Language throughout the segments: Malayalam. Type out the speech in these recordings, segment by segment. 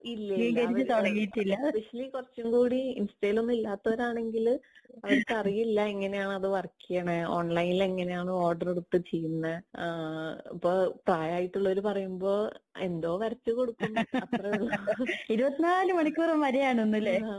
ഇല്ല സ്വീകരിച്ച് തുടങ്ങിയിട്ടില്ല എസ്പെഷ്യലി കുറച്ചും കൂടി ഇൻസ്റ്റയിലൊന്നും ഇല്ലാത്തവരാണെങ്കിൽ അവർക്ക് അറിയില്ല എങ്ങനെയാണ് അത് വർക്ക് ചെയ്യണേ ഓൺലൈനിൽ എങ്ങനെയാണ് ഓർഡർ എടുത്ത് ചെയ്യുന്നത് ഇപ്പൊ പ്രായമായിട്ടുള്ളവര് പറയുമ്പോ എന്തോ വരച്ചു കൊടുക്കും അത്രേ ഉള്ളൂ ഇരുപത്തിനാല് മണിക്കൂർ വരെയാണൊന്നുല്ലേ ആ,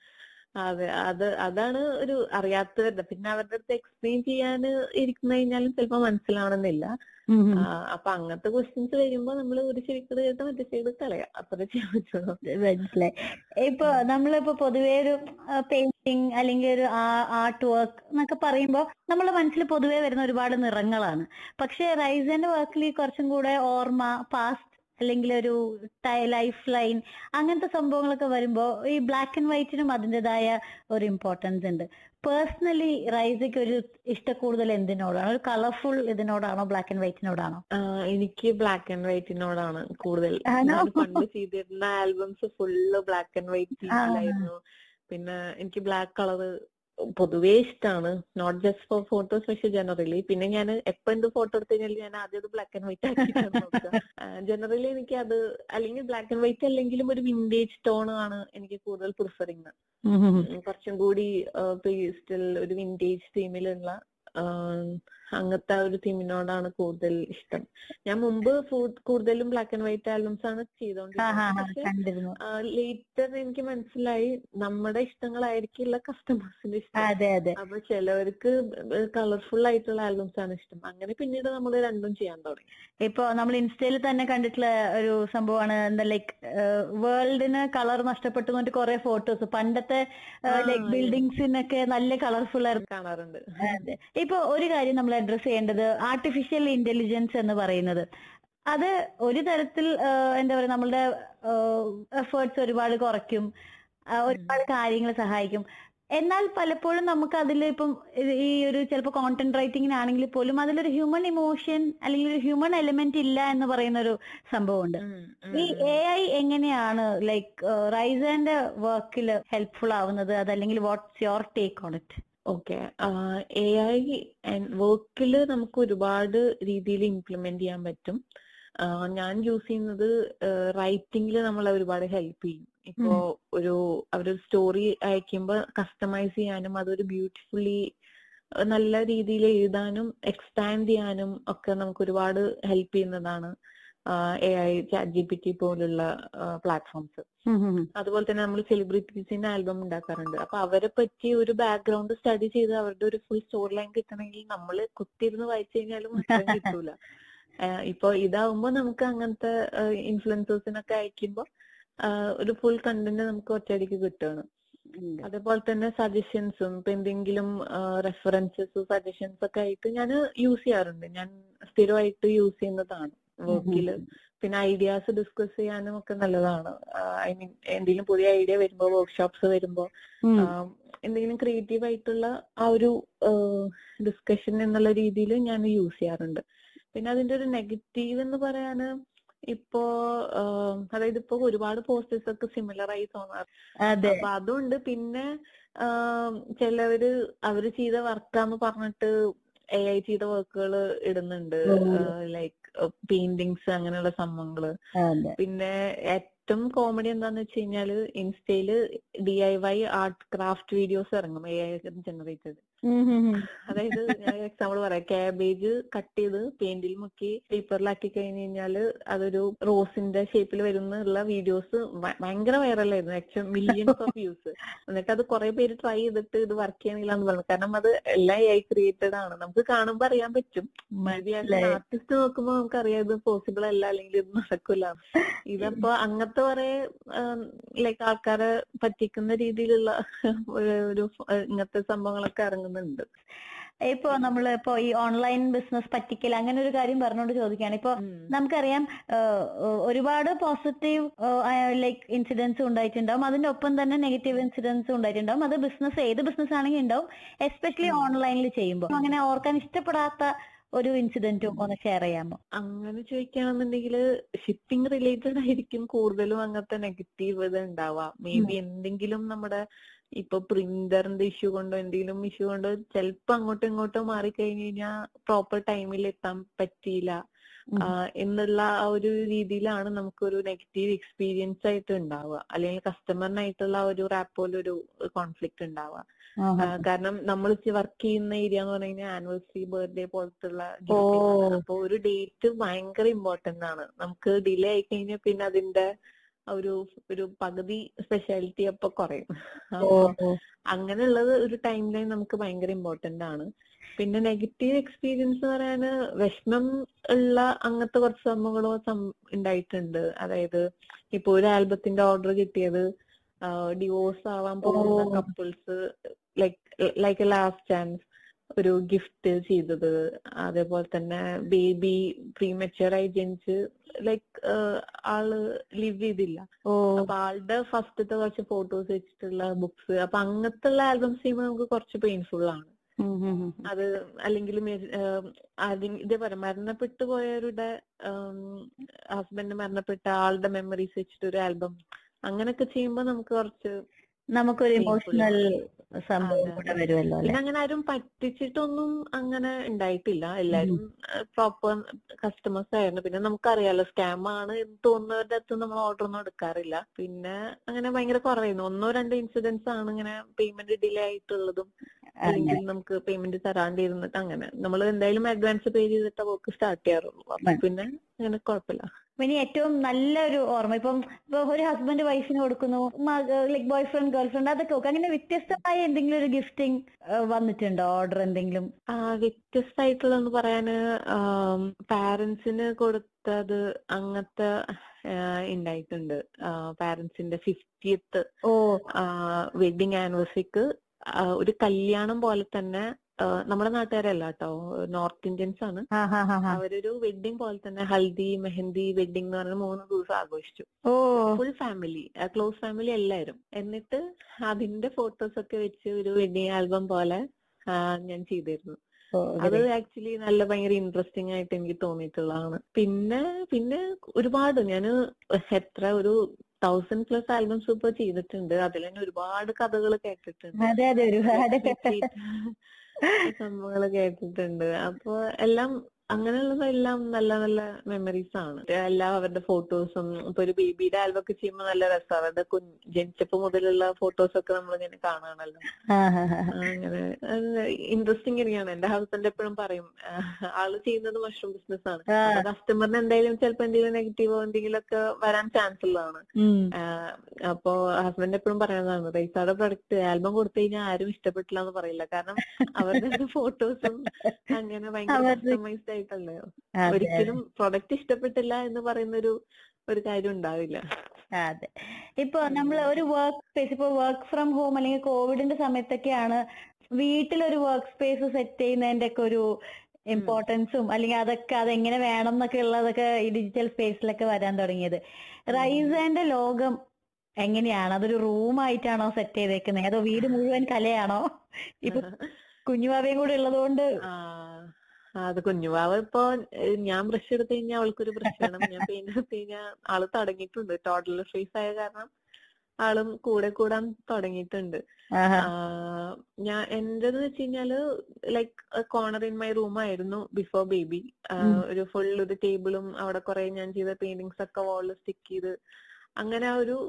അതെ അത് അതാണ് ഒരു അറിയാത്തവരുടെ പിന്നെ അവരുടെ അടുത്ത് എക്സ്പ്ലെയിൻ ചെയ്യാൻ ഇരിക്കുന്ന കഴിഞ്ഞാലും ചിലപ്പോ മനസ്സിലാവണമെന്നില്ല ആ, അപ്പൊ അങ്ങനത്തെ ക്വസ്റ്റ്യൻസ് വരുമ്പോ നമ്മൾ ഒരു ചെവിക്കട് കേട്ട് മറ്റേ ചെവിക്കട് കളയാം അത്രേ ചെയ്യാൻ പറ്റുള്ളൂ മനസ്സിലായി ഇപ്പൊ നമ്മളിപ്പോ പൊതുവേ ഒരു പെയിന്റിങ് അല്ലെങ്കിൽ ഒരു ആർട്ട് വർക്ക് എന്നൊക്കെ പറയുമ്പോൾ നമ്മുടെ മനസ്സിൽ പൊതുവേ വരുന്ന ഒരുപാട് നിറങ്ങളാണ് പക്ഷെ റൈസന്റെ വർക്കിൽ കുറച്ചും കൂടെ ഓർമ്മ പാസ്റ്റ് അല്ലെങ്കിൽ ഒരു ലൈഫ് ലൈൻ അങ്ങനത്തെ സംഭവങ്ങളൊക്കെ വരുമ്പോൾ ഈ ബ്ലാക്ക് ആൻഡ് വൈറ്റിനും അതിൻ്റെതായ ഒരു ഇമ്പോർട്ടൻസ് ഉണ്ട് പേഴ്സണലി റൈസയ്ക്ക് ഒരു ഇഷ്ടക്കൂടുതൽ എന്തിനോടാണ് ഒരു കളർഫുൾ ഇതിനോടാണോ ബ്ലാക്ക് ആൻഡ് വൈറ്റിനോടാണോ ആ, എനിക്ക് ബ്ലാക്ക് ആൻഡ് വൈറ്റിനോടാണ് കൂടുതൽ ആണോ? ഞാൻ പണ്ട് ചെയ്തിരുന്ന albums full black and white തീമിലായിരുന്നു പിന്നെ എനിക്ക് ബ്ലാക്ക് കളർ പൊതുവേ ഇഷ്ടമാണ് നോട്ട് ജസ്റ്റ് ഫോർ ഫോട്ടോസ് പക്ഷെ ജനറലി പിന്നെ ഞാൻ എപ്പോ എന്ത് ഫോട്ടോ എടുത്തു കഴിഞ്ഞാൽ ഞാൻ ആദ്യം അത് ബ്ലാക്ക് ആൻഡ് വൈറ്റ് ആക്കിയിട്ടാണ് നോക്കുക ജനറലി എനിക്ക് അത് അല്ലെങ്കിൽ ബ്ലാക്ക് ആൻഡ് വൈറ്റ് അല്ലെങ്കിലും ഒരു വിന്റേജ് ടോൺ ആണ് എനിക്ക് കൂടുതൽ പ്രിഫറിങ് കുറച്ചും കൂടി പേസ്റ്റിൽ ഒരു വിന്റേജ് തീമിലുള്ള അങ്ങനത്തെ ഒരു തീമിനോടാണ് കൂടുതൽ ഇഷ്ടം ഞാൻ മുമ്പ് ഫുഡ് കൂടുതലും ബ്ലാക്ക് ആൻഡ് വൈറ്റ് ആൽബംസ് ആണ് ചെയ്തോണ്ടിരുന്നത് പക്ഷെ കണ്ടിരുന്നു ലേറ്റർ എനിക്ക് മനസ്സിലായി നമ്മുടെ ഇഷ്ടങ്ങളായിരിക്കില്ല കസ്റ്റമേഴ്സിന്റെ ഇഷ്ടം അതെ അതെ അപ്പൊ ചിലവർക്ക് കളർഫുൾ ആയിട്ടുള്ള ആൽബംസ് ആണ് ഇഷ്ടം അങ്ങനെ പിന്നീട് നമ്മൾ രണ്ടും ചെയ്യാൻ തുടങ്ങി ഇപ്പൊ നമ്മൾ ഇൻസ്റ്റയിൽ തന്നെ കണ്ടിട്ടുള്ള ഒരു സംഭവമാണ് എന്താ ലൈക്ക് വേൾഡിന് കളർ നഷ്ടപ്പെട്ടു എന്നിട്ട് കുറെ ഫോട്ടോസ് പണ്ടത്തെ ലൈക്ക് ബിൽഡിങ്സിനൊക്കെ നല്ല കളർഫുൾ ആയിരുന്നു കാണാറുണ്ട് അതെ. ഇപ്പൊ ഒരു കാര്യം നമ്മൾ അഡ്രസ് ചെയ്യേണ്ടത് ആർട്ടിഫിഷ്യൽ ഇന്റലിജൻസ് എന്ന് പറയുന്നത് അത് ഒരു തരത്തിൽ ആ, എന്താ പറയുക നമ്മളുടെ എഫേർട്സ് ഒരുപാട് കുറയ്ക്കും ആ, ഒരുപാട് കാര്യങ്ങൾ സഹായിക്കും എന്നാൽ പലപ്പോഴും നമുക്ക് അതിൽ ഇപ്പം ഇത് ഈ ഒരു ചിലപ്പോൾ കോണ്ടന്റ് റൈറ്റിംഗിനാണെങ്കിൽ പോലും അതിലൊരു ഹ്യൂമൻ ഇമോഷൻ അല്ലെങ്കിൽ ഒരു ഹ്യൂമൻ എലിമെന്റ് ഇല്ല എന്ന് പറയുന്ന ഒരു സംഭവമുണ്ട് ഉം, ഉം, ഈ എ ഐ എങ്ങനെയാണ് ലൈക്ക് റൈസന്റെ വർക്കിൽ ഹെൽപ്ഫുൾ ആവുന്നത് അതല്ലെങ്കിൽ what's your take on it okay A I വർക്കിൽ നമുക്ക് ഒരുപാട് രീതിയിൽ ഇംപ്ലിമെന്റ് ചെയ്യാൻ പറ്റും ആ, ഞാൻ യൂസ് ചെയ്യുന്നത് റൈറ്റിംഗിൽ നമ്മളെ ഒരുപാട് ഹെൽപ്പ് ചെയ്യും ഇപ്പോ ഒരു അവരൊരു സ്റ്റോറി അയക്കുമ്പോൾ കസ്റ്റമൈസ് ചെയ്യാനും അതൊരു ബ്യൂട്ടിഫുള്ളി നല്ല രീതിയിൽ എഴുതാനും എക്സ്പാൻഡ് ചെയ്യാനും ഒക്കെ നമുക്ക് ഒരുപാട് ഹെൽപ്പ് ചെയ്യുന്നതാണ് A I chat G P T പോലുള്ള പ്ലാറ്റ്ഫോംസ് അതുപോലെ തന്നെ നമ്മൾ സെലിബ്രിറ്റീസിന്റെ ആൽബം ഉണ്ടാക്കാറുണ്ട് അപ്പൊ അവരെ പറ്റി ഒരു ബാക്ക്ഗ്രൗണ്ട് സ്റ്റഡി ചെയ്ത് അവരുടെ ഒരു ഫുൾ സ്റ്റോറി ലൈൻ കിട്ടണമെങ്കിൽ നമ്മൾ കുത്തിയിരുന്ന് വായിച്ചു കഴിഞ്ഞാലും അത്രയും കിട്ടൂല ആഹ് ഇപ്പൊ ഇതാവുമ്പോ നമുക്ക് അങ്ങനത്തെ ഇൻഫ്ലുവൻസേഴ്സിനൊക്കെ അയക്കുമ്പോ ആഹ് ഒരു ഫുൾ കണ്ടന്റ് നമുക്ക് ഒറ്റയടിക്ക് കിട്ടുകയാണ് അതേപോലെ തന്നെ സജഷൻസും ഇപ്പൊ എന്തെങ്കിലും റെഫറൻസസ് സജഷൻസ് ഒക്കെ ആയിട്ട് ഞാൻ യൂസ് ചെയ്യാറുണ്ട് ഞാൻ സ്ഥിരമായിട്ട് യൂസ് ചെയ്യുന്നതാണ് വർക്കില് പിന്നെ ഐഡിയാസ് ഡിസ്കസ് ചെയ്യാനും ഒക്കെ നല്ലതാണ് ഐ മീൻ എന്തെങ്കിലും പുതിയ ഐഡിയ വരുമ്പോ വർക്ക്ഷോപ്സ് വരുമ്പോ ആം, എന്തെങ്കിലും ക്രിയേറ്റീവ് ആയിട്ടുള്ള ആ ഒരു ഡിസ്കഷൻ എന്നുള്ള രീതിയിൽ ഞാൻ യൂസ് ചെയ്യാറുണ്ട് പിന്നെ അതിന്റെ ഒരു നെഗറ്റീവ് എന്ന് പറയാന് ഇപ്പോ ആം, അതായത് ഇപ്പോ ഒരുപാട് പോസ്റ്റേഴ്സ് ഒക്കെ സിമിലർ ആയി തോന്നാറ് അതെ അപ്പൊ അതുണ്ട് പിന്നെ ആം, ചിലവര് അവര് ചെയ്ത വർക്കാന്ന് പറഞ്ഞിട്ട് എ ഐ ചെയ്ത വർക്കുകൾ ഇടുന്നുണ്ട് ലൈക്ക് പെയിന്റിങ്സ് അങ്ങനെയുള്ള സംഭവങ്ങള് അതെ പിന്നെ ഏറ്റവും കോമഡി എന്താന്ന് വെച്ച് കഴിഞ്ഞാല് ഇൻസ്റ്റയില് D I Y art craft videos ഇറങ്ങും എ ഐ ജനറേറ്റഡ് അതായത് ഞാൻ എക്സാമ്പിൾ പറയാം കാബേജ് കട്ട് ചെയ്ത് പെയിന്റിൽ മുക്കി പേപ്പറിലാക്കി കഴിഞ്ഞ് കഴിഞ്ഞാല് അതൊരു റോസിന്റെ ഷേപ്പിൽ വരുന്നുള്ള വീഡിയോസ് ഭയങ്കര വൈറലായിരുന്നു ആക്ച്വൽ മില്യൺസ് ഓഫ് വ്യൂസ് എന്നിട്ട് അത് കുറെ പേര് ട്രൈ ചെയ്തിട്ട് ഇത് വർക്ക് ചെയ്യണില്ല എന്ന് പറഞ്ഞു കാരണം അത് എല്ലാം എ ഐ ക്രിയേറ്റഡ് ആണ് നമുക്ക് കാണുമ്പോൾ അറിയാൻ പറ്റും ആർട്ടിസ്റ്റ് നോക്കുമ്പോൾ നമുക്ക് അറിയാം ഇത് പോസിബിൾ അല്ല അല്ലെങ്കിൽ ഇത് നടക്കില്ല ഇതപ്പോ അങ്ങനത്തെ കുറെ ലൈക്ക് ആൾക്കാരെ പറ്റിക്കുന്ന രീതിയിലുള്ള ഒരു ഒരു ഇങ്ങനത്തെ സംഭവങ്ങളൊക്കെ ഇറങ്ങുന്നുണ്ട് ഇപ്പൊ നമ്മള് ഇപ്പൊ ഈ ഓൺലൈൻ ബിസിനസ് പറ്റിക്കൽ അങ്ങനെ ഒരു കാര്യം പറഞ്ഞുകൊണ്ട് ചോദിക്കുകയാണ് ഇപ്പൊ നമുക്കറിയാം ഏഹ്, ഏഹ്, ഒരുപാട് പോസിറ്റീവ് ലൈക്ക് ഇൻസിഡൻസ് ഉണ്ടായിട്ടുണ്ടാവും അതിന്റെ ഒപ്പം തന്നെ നെഗറ്റീവ് ഇൻസിഡൻസ് ഉണ്ടായിട്ടുണ്ടാവും അത് ബിസിനസ് ഏത് ബിസിനസ് ആണെങ്കിലും ഉണ്ടാവും എസ്പെഷ്യലി ഓൺലൈനിൽ ചെയ്യുമ്പോൾ അങ്ങനെ ഓർക്കാൻ ഇഷ്ടപ്പെടാത്ത ഒരു ഇൻസിഡന്റും ഒന്ന് ഷെയർ ചെയ്യാമോ അങ്ങനെ ചോദിക്കുകയാണെന്നുണ്ടെങ്കിൽ ഷിപ്പിംഗ് റിലേറ്റഡ് ആയിരിക്കും കൂടുതലും അങ്ങനത്തെ നെഗറ്റീവ് ഇത് ഉണ്ടാവുക മേ ബി എന്തെങ്കിലും നമ്മുടെ ഇപ്പൊ പ്രിന്ററിന്റെ ഇഷ്യൂ കൊണ്ടോ എന്തെങ്കിലും ഇഷ്യൂ കൊണ്ടോ ചിലപ്പോ അങ്ങോട്ടും ഇങ്ങോട്ടോ മാറി കഴിഞ്ഞു കഴിഞ്ഞാൽ പ്രോപ്പർ ടൈമിൽ എത്താൻ പറ്റിയില്ല ഉം. ആ, എന്നുള്ള ആ ഒരു രീതിയിലാണ് നമുക്കൊരു നെഗറ്റീവ് എക്സ്പീരിയൻസ് ആയിട്ട് ഉണ്ടാവുക അല്ലെങ്കിൽ കസ്റ്റമറിനായിട്ടുള്ള ആ ഒരു റാപ്പോലൊരു കോൺഫ്ലിക്റ്റ് ഉണ്ടാവുക ആഹാ. ആ, കാരണം നമ്മൾ വർക്ക് ചെയ്യുന്ന ഏരിയ എന്ന് പറഞ്ഞു കഴിഞ്ഞാൽ ആനിവേഴ്സറി ബർത്ത്ഡേ പോലത്തുള്ള ഓ. അപ്പൊ ഒരു ഡേറ്റ് ഭയങ്കര ഇമ്പോർട്ടന്റ് ആണ് നമുക്ക് ഡിലേ ആയി കഴിഞ്ഞാൽ പിന്നെ അതിന്റെ ആ ഒരു ഒരു പകുതി സ്പെഷ്യാലിറ്റി അപ്പൊ കുറയും ഓ അപ്പൊ അങ്ങനെയുള്ളത് ഒരു ടൈം ലൈൻ നമുക്ക് ഭയങ്കര ഇമ്പോർട്ടന്റ് ആണ് പിന്നെ നെഗറ്റീവ് എക്സ്പീരിയൻസ് എന്ന് പറയാന് വിഷമം ഉള്ള അങ്ങനത്തെ കുറച്ച് സംഭവങ്ങളോ സം- ഉണ്ടായിട്ടുണ്ട് അതായത് ഇപ്പൊ ഒരു ആൽബത്തിന്റെ ഓർഡർ കിട്ടിയത് ഡിവോഴ്സ് ആവാൻ പോകുന്ന ഓ. Couples like like a last chance ഒരു ഗിഫ്റ്റ് ചെയ്തത് അതേപോലെ തന്നെ ബേബി പ്രീമച്ചുവർ ആയി ജനിച്ച് ലൈക്ക് ആള് ലിവ് ചെയ്തില്ല ഓ അപ്പൊ ആളുടെ ഫസ്റ്റത്തെ കുറച്ച് ഫോട്ടോസ് വെച്ചിട്ടുള്ള ബുക്സ് അപ്പൊ അങ്ങനത്തെ ഉള്ള ആൽബംസ് ചെയ്യുമ്പോൾ നമുക്ക് കുറച്ച് പെയിൻഫുൾ ആണ് ഉം, ഉം, ഉം. അത് അല്ലെങ്കിൽ ആദ്യം ഇതേപോലെ മരണപ്പെട്ടു പോയവരുടെ ഹസ്ബൻഡ് മരണപ്പെട്ട ആളുടെ മെമ്മറീസ് വെച്ചിട്ട് ഒരു ആൽബം അങ്ങനെയൊക്കെ ചെയ്യുമ്പോൾ നമുക്ക് കുറച്ച് നമുക്കൊരു Painful ഇമോഷണൽ സംഭവം അതെ, കൂടെ അതെ. വരുമല്ലോ അല്ലെ പിന്നെ അങ്ങനെ ആരും പറ്റിച്ചിട്ടൊന്നും അങ്ങനെ ഉണ്ടായിട്ടില്ല എല്ലാരും പ്രോപ്പർ കസ്റ്റമേഴ്സ് ആയിരുന്നു പിന്നെ നമുക്കറിയാലോ സ്കാം ആണ് എന്ന് തോന്നുന്നവരുടെ അടുത്ത് നമ്മൾ ഓർഡർ ഒന്നും എടുക്കാറില്ല പിന്നെ അങ്ങനെ ഭയങ്കര കുറവായിരുന്നു ഒന്നോ രണ്ടോ ഇൻസിഡൻസ് ആണ് ഇങ്ങനെ പേയ്മെന്റ് ഡിലേ ആയിട്ടുള്ളതും അല്ലെങ്കിൽ നമുക്ക് പേയ്മെന്റ് തരാണ്ടിരുന്നിട്ട് അങ്ങനെ നമ്മൾ എന്തായാലും അഡ്വാൻസ് പേ ചെയ്തിട്ട് വർക്ക് സ്റ്റാർട്ട് ചെയ്യാറുള്ളൂ അപ്പൊ ഉം. പിന്നെ അങ്ങനെ കുഴപ്പമില്ല ഇനി ഏറ്റവും നല്ലൊരു ഓർമ്മ ഇപ്പം ഇപ്പൊ ഒരു ഹസ്ബൻഡ് വൈഫിന് കൊടുക്കുന്നു like boyfriend girlfriend അതൊക്കെ ഒക്കെ അങ്ങനെ വ്യത്യസ്തമായ എന്തെങ്കിലും ഒരു ഗിഫ്റ്റിംഗ് വന്നിട്ടുണ്ടോ ഓർഡർ എന്തെങ്കിലും ആ വ്യത്യസ്തമായിട്ടുള്ളതെന്ന് പറയാന് പാരന്റ്സിന് കൊടുത്തത് അങ്ങനത്തെ ആ, ഉണ്ടായിട്ടുണ്ട് പാരന്റ്സിന്റെ ഫിഫ്റ്റിയത്ത് ഓ വെഡിങ് ആനിവേഴ്സറിക്ക് ഒരു കല്യാണം പോലെ തന്നെ ആ, നമ്മുടെ നാട്ടുകാരല്ല കേട്ടോ നോർത്ത് ഇന്ത്യൻസ് ആണ് ഹാ ഹാ ഹാ ഹാ അവരൊരു വെഡിങ് പോലെ തന്നെ ഹൽദി മെഹന്തി വെഡിങ് എന്ന് പറഞ്ഞ മൂന്ന് ദിവസം ആഘോഷിച്ചു ഓ ഫുൾ ഫാമിലി ക്ലോസ് ഫാമിലി എല്ലാവരും എന്നിട്ട് അതിന്റെ ഫോട്ടോസ് ഒക്കെ വെച്ച് ഒരു വെഡിങ് ആൽബം പോലെ ആ, ഞാൻ ചെയ്തിരുന്നു ഓ, അത് great. ആക്ച്വലി നല്ല ഭയങ്കര ഇൻട്രസ്റ്റിംഗ് ആയിട്ട് എനിക്ക് തോന്നിയിട്ടുള്ളതാണ് പിന്നെ പിന്നെ ഒരുപാട് ഞാൻ എത്ര ഒരു തൗസൻഡ് പ്ലസ് ആൽബംസ് ഇപ്പൊ ചെയ്തിട്ടുണ്ട് അതിൽ തന്നെ ഒരുപാട് കഥകൾ കേട്ടിട്ടുണ്ട് അതെ അതെ ഒരുപാട് സംഭവങ്ങൾ കേട്ടിട്ടുണ്ട് അപ്പൊ എല്ലാം അങ്ങനെയുള്ളതെല്ലാം നല്ല നല്ല മെമ്മറീസ് ആണ് എല്ലാം അവരുടെ ഫോട്ടോസും ഇപ്പൊ ഒരു ബേബിയുടെ ആൽബം ഒക്കെ ചെയ്യുമ്പോൾ നല്ല രസമാണ് അവരുടെ കുഞ്ഞ് ജനിച്ചപ്പോ മുതലുള്ള ഫോട്ടോസ് ഒക്കെ നമ്മൾ ഇങ്ങനെ കാണുകയാണല്ലോ ആ, ഹാ, ഹാ, ഹാ. അങ്ങനെ ഇൻട്രസ്റ്റിംഗ് തന്നെയാണ് എന്റെ ഹസ്ബൻഡ് എപ്പോഴും പറയും ആ, ആള് ചെയ്യുന്നത് മഷ്റൂം ബിസിനസ് ആണ് ആ, കസ്റ്റമറിന് എന്തെങ്കിലും ചിലപ്പോ എന്തെങ്കിലും നെഗറ്റീവോ എന്തെങ്കിലും ഒക്കെ വരാൻ ചാൻസ് ഉള്ളതാണ് ഉം. ആഹ് അപ്പൊ ഹസ്ബൻഡ് എപ്പോഴും പറയുന്നതാണ് റൈസാടെ പ്രൊഡക്റ്റ് ആൽബം കൊടുത്തു കഴിഞ്ഞാൽ ആരും ഇഷ്ടപ്പെട്ടില്ല എന്ന് പറയില്ല കാരണം അവരുടെ ഫോട്ടോസും അങ്ങനെ ഭയങ്കര അവരുടെ- കസ്റ്റമൈസ്ഡ് ആയിട്ടല്ലേ അതെ, ഒരിക്കലും പ്രൊഡക്റ്റ് ഇഷ്ടപ്പെട്ടില്ല എന്ന് പറയുന്ന ഒരു ഒരു കാര്യം ഉണ്ടാവില്ല അതെ ഇപ്പൊ നമ്മൾ ഒരു വർക്ക് സ്പേസ് ഇപ്പൊ വർക്ക് ഫ്രം ഹോം അല്ലെങ്കിൽ കോവിഡിന്റെ സമയത്തൊക്കെയാണ് വീട്ടിലൊരു വർക്ക് സ്പേസ് സെറ്റ് ചെയ്യുന്നതിന്റെ ഒക്കെ ഒരു ഇമ്പോർട്ടൻസും അല്ലെങ്കിൽ അതൊക്കെ അതെങ്ങനെ വേണം എന്നൊക്കെ ഉള്ളതൊക്കെ ഈ ഡിജിറ്റൽ സ്പേസിലൊക്കെ വരാൻ തുടങ്ങിയത് റൈസന്റെ ലോകം എങ്ങനെയാണ് അതൊരു റൂം ആയിട്ടാണോ സെറ്റ് ചെയ്തേക്കുന്നത് അതോ വീട് മുഴുവൻ കലയാണോ ഇപ്പൊ കുഞ്ഞുവാവയും കൂടെ ഉള്ളതുകൊണ്ട് ആ അത് കുഞ്ഞുവാവ് ഇപ്പൊ ഏഹ് ഞാൻ ബ്രഷ് എടുത്തു കഴിഞ്ഞാൽ അവൾക്കൊരു ബ്രഷ് വേണം ഞാൻ പെയിന്റ് എടുത്തു കഴിഞ്ഞാൽ ആള് തുടങ്ങിയിട്ടുണ്ട് ടോട്ടൽ ഫേസ് ആയ കാരണം ആളും കൂടെ കൂടാൻ തുടങ്ങിയിട്ടുണ്ട് ആഹാ. ആഹ് ഞാൻ എന്റേത് വെച്ച് കഴിഞ്ഞാല് like corner in my room ആയിരുന്നു ബിഫോർ ബേബി ഉം. ഒരു ഫുൾ ഒരു ടേബിളും അവിടെ കുറെ ഞാൻ ചെയ്ത പെയിന്റിങ്സ് ഒക്കെ വാളിൽ സ്റ്റിക്ക് ചെയ്ത് അങ്ങനെ ആ ഒരു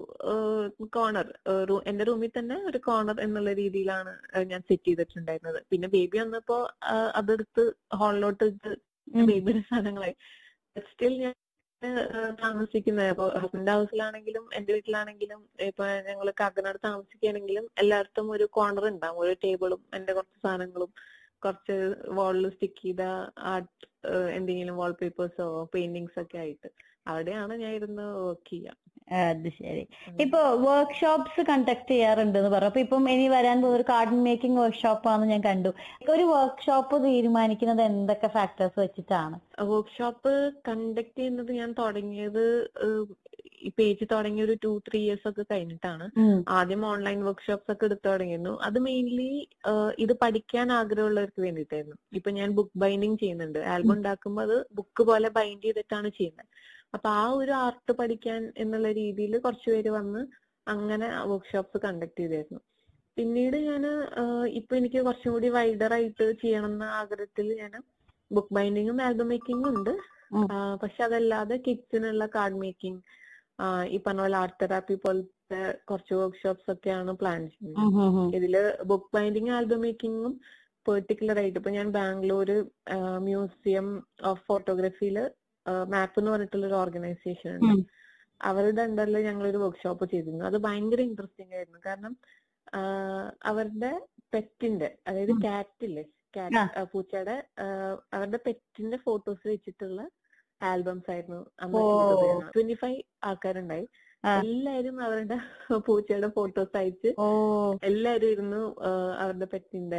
കോർണർ എന്റെ റൂമിൽ തന്നെ ഒരു കോർണർ എന്നുള്ള രീതിയിലാണ് ഏഹ് ഞാൻ സെറ്റ് ചെയ്തിട്ടുണ്ടായിരുന്നത് പിന്നെ ബേബി വന്നപ്പോ ആഹ് അതെടുത്ത് ഹാളിലോട്ട് ഉം. ബേബിയുടെ സാധനങ്ങളായി സ്റ്റിൽ ഞാൻ ഏഹ് താമസിക്കുന്നത് ഇപ്പൊ ഹസ്ബൻഡ് ഹൗസിലാണെങ്കിലും എന്റെ വീട്ടിലാണെങ്കിലും ഇപ്പൊ ഞങ്ങൾ കാക്കനാട് താമസിക്കുകയാണെങ്കിലും എല്ലായിടത്തും ഒരു കോർണർ ഉണ്ടാവും ഒരു ടേബിളും എന്റെ കുറച്ച് സാധനങ്ങളും കുറച്ച് വാളിൽ സ്റ്റിക്ക് ചെയ്ത ആർട്ട് എന്തെങ്കിലും വാൾപേപ്പേഴ്സോ പെയിന്റിങ്സ് ഒക്കെ ആയിട്ട് അവിടെയാണ് ഞാൻ ഇരുന്ന് വർക്ക് ചെയ്യുക അത് ശരി ഇപ്പൊ വർക്ക്ഷോപ്സ് കണ്ടക്ട് ചെയ്യാറുണ്ട് എന്ന് പറഞ്ഞു അപ്പൊ ഇപ്പം ഇനി വരാൻ പോകുന്ന ഒരു കാർഡൻ മേക്കിംഗ് വർക്ക്ഷോപ്പ് ആണെന്ന് ഞാൻ കണ്ടു ഒരു വർക്ക്ഷോപ്പ് തീരുമാനിക്കുന്നത് എന്തൊക്കെ ഫാക്ടേഴ്സ് വെച്ചിട്ടാണ് വർക്ക്ഷോപ്പ് കണ്ടക്ട് ചെയ്യുന്നത് ഞാൻ തുടങ്ങിയത് ഏഹ് ഈ പേജ് തുടങ്ങിയ ഒരു ടു ത്രീ ഇയേഴ്സ് ഒക്കെ കഴിഞ്ഞിട്ടാണ് ഉം. ആദ്യം ഓൺലൈൻ വർക്ക്ഷോപ്സ് ഒക്കെ എടുത്തു തുടങ്ങിയിരുന്നു അത് മെയിൻലി ഇത് പഠിക്കാൻ ആഗ്രഹമുള്ളവർക്ക് വേണ്ടിയിട്ടായിരുന്നു ഇപ്പൊ ഞാൻ ബുക്ക് ബൈൻഡിങ് ചെയ്യുന്നുണ്ട് ആൽബം ഉണ്ടാക്കുമ്പോൾ അത് ബുക്ക് പോലെ ബൈൻഡ് ചെയ്തിട്ടാണ് ചെയ്യുന്നത് അപ്പൊ ആ ഒരു ആർട്ട് പഠിക്കാൻ എന്നുള്ള രീതിയിൽ കുറച്ചുപേര് വന്ന് അങ്ങനെ വർക്ക്ഷോപ്സ് കണ്ടക്ട് ചെയ്തായിരുന്നു പിന്നീട് ഞാൻ ഇപ്പൊ എനിക്ക് കുറച്ചും കൂടി വൈഡർ ആയിട്ട് ചെയ്യണം എന്ന ആഗ്രഹത്തിൽ ഞാൻ ബുക്ക് ബൈൻഡിങ്ങും ആൽബം മേക്കിങ്ങും ഉണ്ട് ഉം. പക്ഷെ അതല്ലാതെ കിഡ്സിനുള്ള കാർഡ് മേക്കിംഗ് ഈ പറഞ്ഞ പോലെ ആർട്ട് തെറാപ്പി പോലത്തെ കുറച്ച് വർക്ക്ഷോപ്സ് ഒക്കെയാണ് പ്ലാൻ ചെയ്യുന്നത് ഉം, ഉം, ഉം. ഇതില് ബുക്ക് ബൈൻഡിങ് ആൽബം മേക്കിങ്ങും പെർട്ടിക്കുലർ ആയിട്ട് ഇപ്പൊ ഞാൻ ബാംഗ്ലൂര് മ്യൂസിയം ഓഫ് ഫോട്ടോഗ്രാഫിയില് മാപ്പ് എന്ന് പറഞ്ഞിട്ടുള്ള ഒരു ഓർഗനൈസേഷൻ ഉണ്ട് ഉം. അവരുടെ അണ്ടറിൽ ഞങ്ങൾ ഒരു വർക്ക്ഷോപ്പ് ചെയ്തിരുന്നു അത് ഭയങ്കര ഇൻട്രസ്റ്റിംഗ് ആയിരുന്നു കാരണം ആഹ് അവരുടെ പെറ്റിന്റെ അതായത് ഉം. കാറ്റ് ഇല്ലേ ആ. കാറ്റ് പൂച്ചയുടെ ആഹ് അവരുടെ പെറ്റിന്റെ ഫോട്ടോസ് വെച്ചിട്ടുള്ള ആൽബംസ് ആയിരുന്നു അന്ന് ഓ. ചെയ്തത് ട്വന്റി ഫൈവ് ആൾക്കാരുണ്ടായി ആ. എല്ലാരും അവരുടെ പൂച്ചയുടെ ഫോട്ടോസ് അയച്ച് ഓ എല്ലാരും ഇരുന്നു ആഹ് അവരുടെ പെറ്റിന്റെ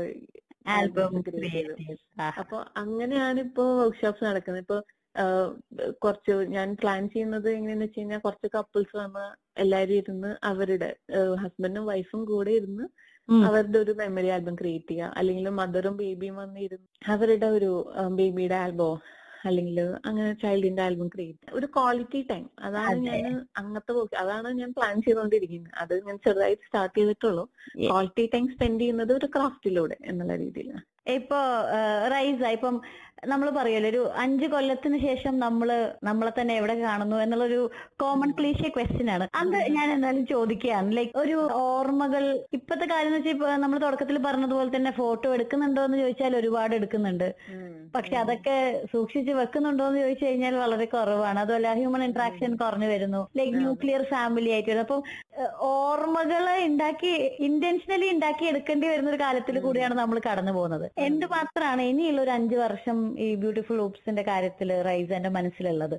ആൽബം ക്രിയേറ്റ് ചെയ്തു ക്രിയേറ്റ് അപ്പൊ അങ്ങനെയാണ് ഇപ്പോ വർക്ക്ഷോപ്സ് നടക്കുന്നത് ഇപ്പൊ ആഹ് കുറച്ച് ഞാൻ പ്ലാൻ ചെയ്യുന്നത് എങ്ങനെയാന്ന് വെച്ച് കഴിഞ്ഞാൽ കുറച്ച് കപ്പിൾസ് വന്ന് എല്ലാരും ഇരുന്ന് അവരുടെ ഹസ്ബൻഡും വൈഫും കൂടെ ഇരുന്ന് അവരുടെ ഒരു മെമ്മറി ആൽബം ക്രിയേറ്റ് ചെയ്യുക അല്ലെങ്കിൽ മദറും ബേബിയും വന്ന് ഇരുന്ന് അവരുടെ ഒരു ബേബിയുടെ ആൽബോ അല്ലെങ്കിൽ അങ്ങനെ ചൈൽഡിന്റെ ആൽബം ക്രിയേറ്റ് ഒരു ക്വാളിറ്റി ടൈം അതാണ് അതെ. ഞാൻ അങ്ങനത്തെ work- അതാണ് ഞാൻ പ്ലാൻ ചെയ്തുകൊണ്ടിരിക്കുന്നത് അത് ഞാൻ ചെറുതായിട്ട് സ്റ്റാർട്ട് ചെയ്തിട്ടുള്ളൂ Yeah. ക്വാളിറ്റി ടൈം സ്പെൻഡ് ചെയ്യുന്നത് ഒരു ക്രാഫ്റ്റിലൂടെ എന്നുള്ള രീതിയിൽ ഇപ്പൊ റൈസ ഇപ്പം നമ്മൾ പറയുമല്ലോ ഒരു അഞ്ചു കൊല്ലത്തിന് ശേഷം നമ്മള് നമ്മളെ തന്നെ എവിടെ കാണുന്നു എന്നുള്ളൊരു കോമൺ ക്ലീഷ്യ ക്വസ്റ്റ്യൻ ആണ് അത് ഞാൻ എന്തായാലും ചോദിക്കുകയാണ് ലൈക്ക് ഒരു ഓർമ്മകൾ ഇപ്പത്തെ കാര്യം എന്ന് വെച്ചാൽ ഇപ്പൊ നമ്മൾ തുടക്കത്തിൽ പറഞ്ഞതുപോലെ തന്നെ ഫോട്ടോ എടുക്കുന്നുണ്ടോ എന്ന് ചോദിച്ചാൽ ഒരുപാട് എടുക്കുന്നുണ്ട് പക്ഷെ അതൊക്കെ സൂക്ഷിച്ച് വെക്കുന്നുണ്ടോ എന്ന് ചോദിച്ചു കഴിഞ്ഞാൽ വളരെ കുറവാണ് അതുപോലെ ഹ്യൂമൻ ഇന്ററാക്ഷൻ കുറഞ്ഞു വരുന്നു ലൈക്ക് അതെ. ന്യൂക്ലിയർ ഫാമിലി ആയിട്ട് വരുന്നു അപ്പം ഏഹ്, ഓർമ്മകളെ ഉണ്ടാക്കി ഇന്റൻഷനലി ഉണ്ടാക്കി എടുക്കേണ്ടി വരുന്ന ഒരു കാലത്തിൽ കൂടിയാണ് നമ്മൾ കടന്നു പോകുന്നത് എന്ത് മാത്രമാണ് ഇനിയുള്ള ഒരു അഞ്ചു വർഷം ഈ ബ്യൂട്ടിഫുൾ ഓപ്സിന്റെ കാര്യത്തിൽ റൈസന്റെ മനസ്സിലുള്ളത്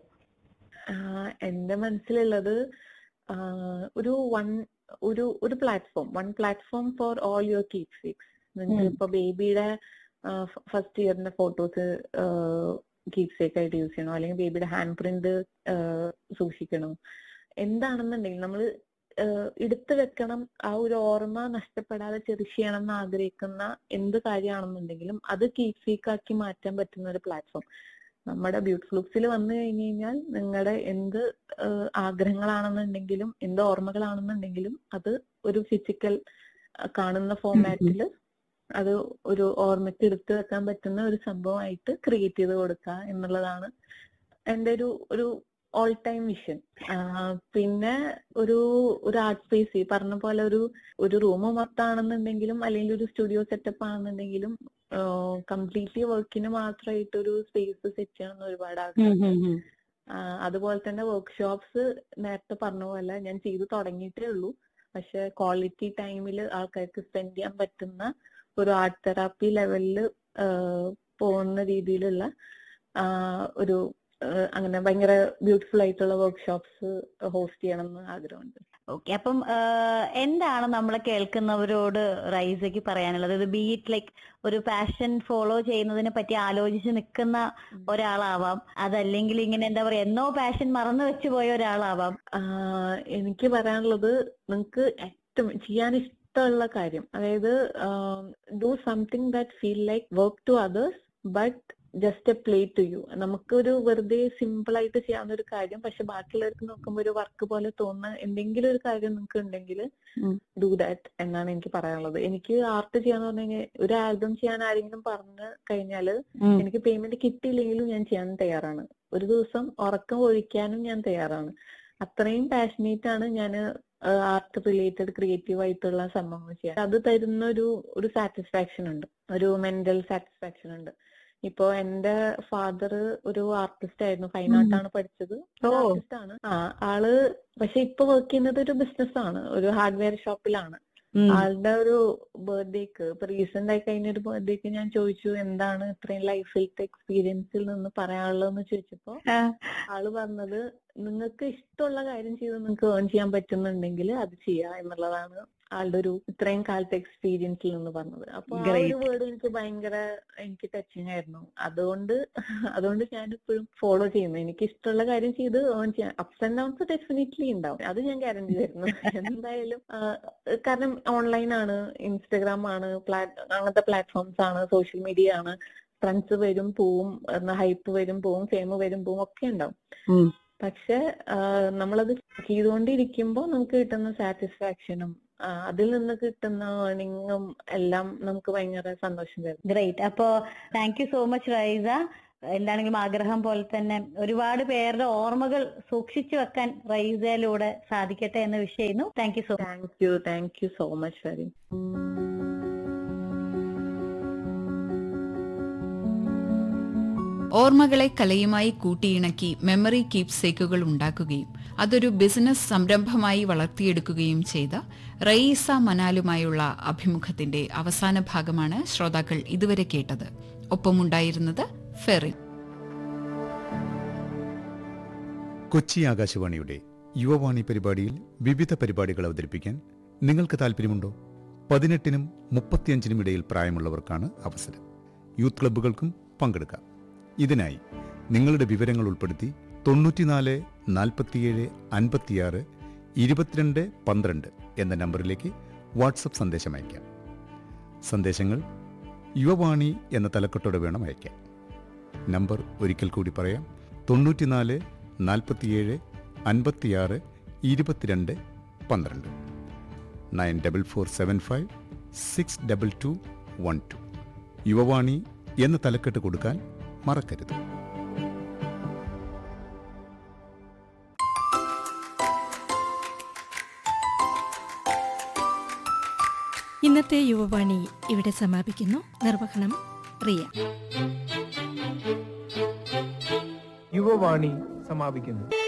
ആഹ് എന്റെ മനസ്സിലുള്ളത് ആഹ് ഒരു വൺ ഒരു ഒരു platform one platform for all your keepsakes നിങ്ങൾക്ക് ഉം. ഇപ്പൊ ബേബിയുടെ ഫസ്റ്റ് ഇയറിന്റെ ഫോട്ടോസ് കീപ് സേക്ക് ആയിട്ട് യൂസ് ചെയ്യണോ അല്ലെങ്കിൽ ബേബിയുടെ ഹാൻഡ് പ്രിന്റ് സൂക്ഷിക്കണോ എന്താണെന്നുണ്ടെങ്കിൽ നമ്മൾ എടുത്തു വെക്കണം ആ ഒരു ഓർമ്മ നഷ്ടപ്പെടാതെ ചെറിഷ് ചെയ്യണം എന്ന് ആഗ്രഹിക്കുന്ന എന്ത് കാര്യമാണെന്നുണ്ടെങ്കിലും അത് കീപ് സീക്ക് ആക്കി മാറ്റാൻ പറ്റുന്ന ഒരു പ്ലാറ്റ്ഫോം നമ്മുടെ ബ്യൂട്ടിഫുൾ ലുക്സിൽ വന്നു കഴിഞ്ഞു കഴിഞ്ഞാൽ നിങ്ങളുടെ എന്ത് ആഹ് ആഗ്രഹങ്ങളാണെന്നുണ്ടെങ്കിലും എന്ത് ഓർമ്മകളാണെന്നുണ്ടെങ്കിലും അത് ഒരു ഫിസിക്കൽ കാണുന്ന ഫോമാറ്റിൽ അത് ഒരു ഓർമ്മയ്ക്ക് എടുത്തു വെക്കാൻ പറ്റുന്ന ഒരു സംഭവമായിട്ട് ക്രിയേറ്റ് ചെയ്ത് കൊടുക്കുക എന്നുള്ളതാണ് എൻ്റെ ഒരു ഒരു ഓൾ ടൈം വിഷൻ പിന്നെ ഒരു ഒരു ആർട്ട് സ്പേസ് ഈ പറഞ്ഞ പോലെ ഒരു ഒരു റൂം മൊത്തമാണെന്നുണ്ടെങ്കിലും അല്ലെങ്കിൽ ഒരു സ്റ്റുഡിയോ സെറ്റപ്പ് ആണെന്നുണ്ടെങ്കിലും കംപ്ലീറ്റ്ലി വർക്കിന് മാത്രമായിട്ട് ഒരു സ്പേസ് സെറ്റ് ചെയ്യണം എന്ന് ഒരുപാട് ആഗ്രഹം ആഹ് അതുപോലെ തന്നെ വർക്ക്ഷോപ്സ് നേരത്തെ പറഞ്ഞ പോലെ ഞാൻ ചെയ്തു തുടങ്ങിയിട്ടേ ഉള്ളൂ പക്ഷെ ക്വാളിറ്റി ടൈമിൽ ആൾക്കാർക്ക് സ്പെൻഡ് ചെയ്യാൻ പറ്റുന്ന ഒരു ആർട്ട് തെറാപ്പി ലെവലിൽ പോകുന്ന രീതിയിലുള്ള ആഹ് ഒരു ആഹ് അങ്ങനെ ഭയങ്കര ബ്യൂട്ടിഫുൾ ആയിട്ടുള്ള വർക്ക്ഷോപ്സ് ഹോസ്റ്റ് ചെയ്യണം എന്ന് ആഗ്രഹമുണ്ട് ഓക്കെ അപ്പം ആഹ് എന്താണ് നമ്മളെ കേൾക്കുന്നവരോട് റൈസയ്ക്ക് പറയാനുള്ളത് ഇത് ബീറ്റ് ലൈക്ക് ഒരു പാഷൻ ഫോളോ ചെയ്യുന്നതിനെ പറ്റി ആലോചിച്ച് നിൽക്കുന്ന ഒരാളാവാം അതല്ലെങ്കിൽ ഇങ്ങനെ എന്താ പറയാ എന്നോ പാഷൻ മറന്നു വെച്ചു പോയ ഒരാളാവാം ആഹ് എനിക്ക് പറയാനുള്ളത് നിങ്ങൾക്ക് ഏറ്റവും ചെയ്യാൻ ഇഷ്ടമുള്ള കാര്യം അതായത് do something that feel like work to others but just a play to you നമുക്കൊരു വെറുതെ സിമ്പിൾ ആയിട്ട് ചെയ്യാവുന്ന ഒരു കാര്യം പക്ഷെ ബാക്കിയുള്ളവർക്ക് നോക്കുമ്പോൾ ഒരു വർക്ക് പോലെ തോന്നുന്ന എന്തെങ്കിലും ഒരു കാര്യം നിങ്ങൾക്ക് ഉണ്ടെങ്കിൽ ഉം. ഡു ദാറ്റ് എന്നാണ് എനിക്ക് പറയാനുള്ളത് എനിക്ക് ആർട്ട് ചെയ്യാന്ന് പറഞ്ഞു കഴിഞ്ഞാൽ ഒരു ആൽബം ചെയ്യാൻ ആരെങ്കിലും പറഞ്ഞു കഴിഞ്ഞാൽ എനിക്ക് പേയ്മെന്റ് കിട്ടിയില്ലെങ്കിലും ഞാൻ ചെയ്യാൻ തയ്യാറാണ് ഒരു ദിവസം ഉറക്കം ഒഴിക്കാനും ഞാൻ തയ്യാറാണ് അത്രയും പാഷനേറ്റ് ആണ് ഞാൻ ആർട്ട് റിലേറ്റഡ് ക്രിയേറ്റീവ് ആയിട്ടുള്ള സംഭവങ്ങൾ ചെയ്യാൻ അത് തരുന്ന ഒരു ഒരു സാറ്റിസ്ഫാക്ഷൻ ഉണ്ട് ഒരു മെന്റൽ സാറ്റിസ്ഫാക്ഷൻ ഉണ്ട് ഇപ്പോ എന്റെ ഫാദർ ഒരു ആർട്ടിസ്റ്റ് ആയിരുന്നു ഫൈൻ ആർട്ട് ആണ് പഠിച്ചത് ഓ. ആർട്ടിസ്റ്റ് ആണ് ആ ആള് പക്ഷെ ഇപ്പൊ വർക്ക് ചെയ്യുന്നത് ഒരു ബിസിനസ് ആണ് ഒരു ഹാർഡ്വെയർ ഷോപ്പിലാണ് ആളുടെ ഒരു ബർത്ത്ഡേക്ക് ഇപ്പൊ റീസെന്റ് ആയി കഴിഞ്ഞ ഒരു ബർത്ത്ഡേക്ക് ഞാൻ ചോദിച്ചു എന്താണ് ഇത്രയും ലൈഫിലത്തെ എക്സ്പീരിയൻസിൽ നിന്ന് പറയാനുള്ളതെന്ന് ചോദിച്ചപ്പോ ആള് പറഞ്ഞത് നിങ്ങൾക്ക് ഇഷ്ടമുള്ള കാര്യം ചെയ്ത് നിങ്ങൾക്ക് ഏൺ ചെയ്യാൻ പറ്റുന്നുണ്ടെങ്കിൽ അത് ചെയ്യാ എന്നുള്ളതാണ് ആളുടെ ഒരു ഇത്രയും കാലത്തെ എക്സ്പീരിയൻസിൽ നിന്ന് പറഞ്ഞത് അപ്പൊ ആ ഒരു Great. വേർഡ് എനിക്ക് ഭയങ്കര എനിക്ക് ടച്ചിങ് ആയിരുന്നു അതുകൊണ്ട് അതുകൊണ്ട് ഞാൻ ഇപ്പോഴും ഫോളോ ചെയ്യുന്നു എനിക്ക് ഇഷ്ടമുള്ള കാര്യം ചെയ്ത് ഏൺ ചെയ്യാൻ അപ്സ് ആൻഡ് ഡൗൺസ് ഡെഫിനറ്റ്ലി ഉണ്ടാവും അത് ഞാൻ ഗ്യാരണ്ടി തരുന്നു എന്തായാലും ആ, കാരണം ഓൺലൈൻ ആണ് ഇൻസ്റ്റഗ്രാം ആണ് പ്ലാറ്റ് അങ്ങനത്തെ പ്ലാറ്റ്ഫോംസ് ആണ് സോഷ്യൽ മീഡിയ ആണ് ഫ്രണ്ട്സ് വരും പോവും ഹൈപ്പ് വരും പോവും ഫെയിം വരും പോവും ഒക്കെ ഉണ്ടാവും പക്ഷെ നമ്മളത് ചെയ്തുകൊണ്ടിരിക്കുമ്പോൾ നമുക്ക് കിട്ടുന്ന സാറ്റിസ്ഫാക്ഷനും അതിൽ നിന്ന് കിട്ടുന്ന ഏർണിങ്ങും എല്ലാം നമുക്ക് ഭയങ്കര സന്തോഷം തരും ഗ്രേറ്റ് അപ്പോ thank you so much Raisa എന്താണെങ്കിലും ആഗ്രഹം പോലെ തന്നെ ഒരുപാട് പേരുടെ ഓർമ്മകൾ സൂക്ഷിച്ചു വെക്കാൻ റൈസയിലൂടെ സാധിക്കട്ടെ എന്ന് വിഷ് ചെയ്യുന്നു thank you so much thank you thank you so much Ferin ഓർമ്മകളെ കലയുമായി കൂട്ടിയിണക്കി മെമ്മറി കീപ്സേക്കുകൾ ഉണ്ടാക്കുകയും അതൊരു ബിസിനസ് സംരംഭമായി വളർത്തിയെടുക്കുകയും ചെയ്ത റയീസ മനാലുമായുള്ള അഭിമുഖത്തിന്റെ അവസാന ഭാഗമാണ് ശ്രോതാക്കൾ ഇതുവരെ കേട്ടത് ഒപ്പമുണ്ടായിരുന്നത് ഫെറിൻ കൊച്ചി ആകാശവാണിയുടെ യുവവാണി പരിപാടിയിൽ വിവിധ പരിപാടികൾ അവതരിപ്പിക്കാൻ നിങ്ങൾക്ക് താല്പര്യമുണ്ടോ പതിനെട്ടിനും മുപ്പത്തിയഞ്ചിനും ഇടയിൽ പ്രായമുള്ളവർക്കാണ് അവസരം യൂത്ത് ക്ലബ്ബുകൾക്കും പങ്കെടുക്കാം ഇതിനായി നിങ്ങളുടെ വിവരങ്ങൾ ഉൾപ്പെടുത്തി തൊണ്ണൂറ്റിനാല് നാൽപ്പത്തിയേഴ് അൻപത്തിയാറ് ഇരുപത്തിരണ്ട് പന്ത്രണ്ട് എന്ന നമ്പറിലേക്ക് വാട്സപ്പ് സന്ദേശം അയക്കാം സന്ദേശങ്ങൾ യുവവാണി എന്ന തലക്കെട്ടോടെ വേണം അയക്കാൻ നമ്പർ ഒരിക്കൽ കൂടി പറയാം തൊണ്ണൂറ്റിനാല് നാൽപ്പത്തിയേഴ് അൻപത്തിയാറ് ഇരുപത്തിരണ്ട് പന്ത്രണ്ട് nine double four seven five six double two one two Yuvavani എന്ന തലക്കെട്ട് കൊടുക്കാൻ മറക്കരുത് ഇന്നത്തെ യുവവാണി ഇവിടെ സമാപിക്കുന്നു നിർവഹണം റിയ യുവവാണി സമാപിക്കുന്നു